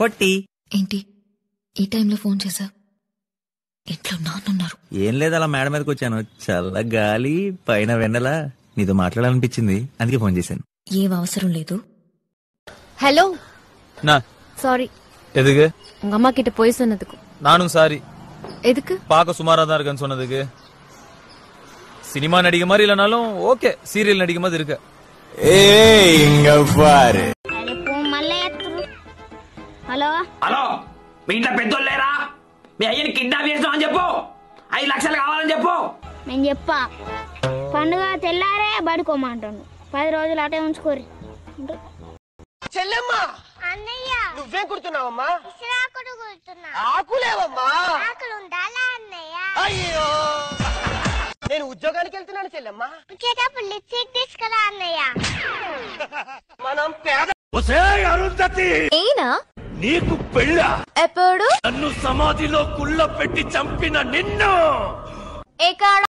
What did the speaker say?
పొట్టి ఏంటి ఈ టైంలో ఫోన్ చేశా ఇంట్లో నాన్నున్నారు ఏం లేదు అలా మేడ మీదకి వచ్చాను చల్ల గాలి పైన వెన్నెల నీతో మాట్లాడాలనిపించింది అందుకే ఫోన్ చేశాను ఏం అవసరం లేదు ஹலோ என்ன சாரி எதுக்கு உங்க அம்மா கிட்ட போய் சொன்னதுக்கு நானும் சாரி எதுக்கு பார்க்க சுமாரா தான் இருக்கேன்னு சொன்னதுக்கு சினிமா நடிக்க மாதிரி இல்லைனாலும் ஓகே சீரியல் நடிக்க மாதிரி இருக்க అరే పో మళ్ళీ ఎత్తురు హలో హలో మీ ఇంట్లో పెద్దోళ్ళు లేరా మీ అయ్యని కిడ్నాప్ చేస్తాం అని చెప్పు ఐదు లక్షలు కావాలని చెప్పు నేను చెప్పా పండుగ తెల్లారే పడుకోమంటాను పది రోజులు అటే ఉంచుకోరి చెల్లెమ్మా అన్నయ్య నువ్వేం కుడుతున్నావమ్మా ఇసురాకుడు కూర్చున్నా ఆకులేవమ్మా ఆకులు ఉండాలా అన్నయ్య అయ్యో నేను ఉద్యోగానికి వెళ్తున్నాను చెల్లెమ్మా వచ్చేటప్పుడు లిప్స్టిక్ తీసుకురా అన్నయ్య మనం పేద ஏனா నీకు పెళ్ళ ఎప్పుడు నన్ను సమాధిలో కుళ్ళ పెట్టి చంపిన నిన్ను ఎక్కడ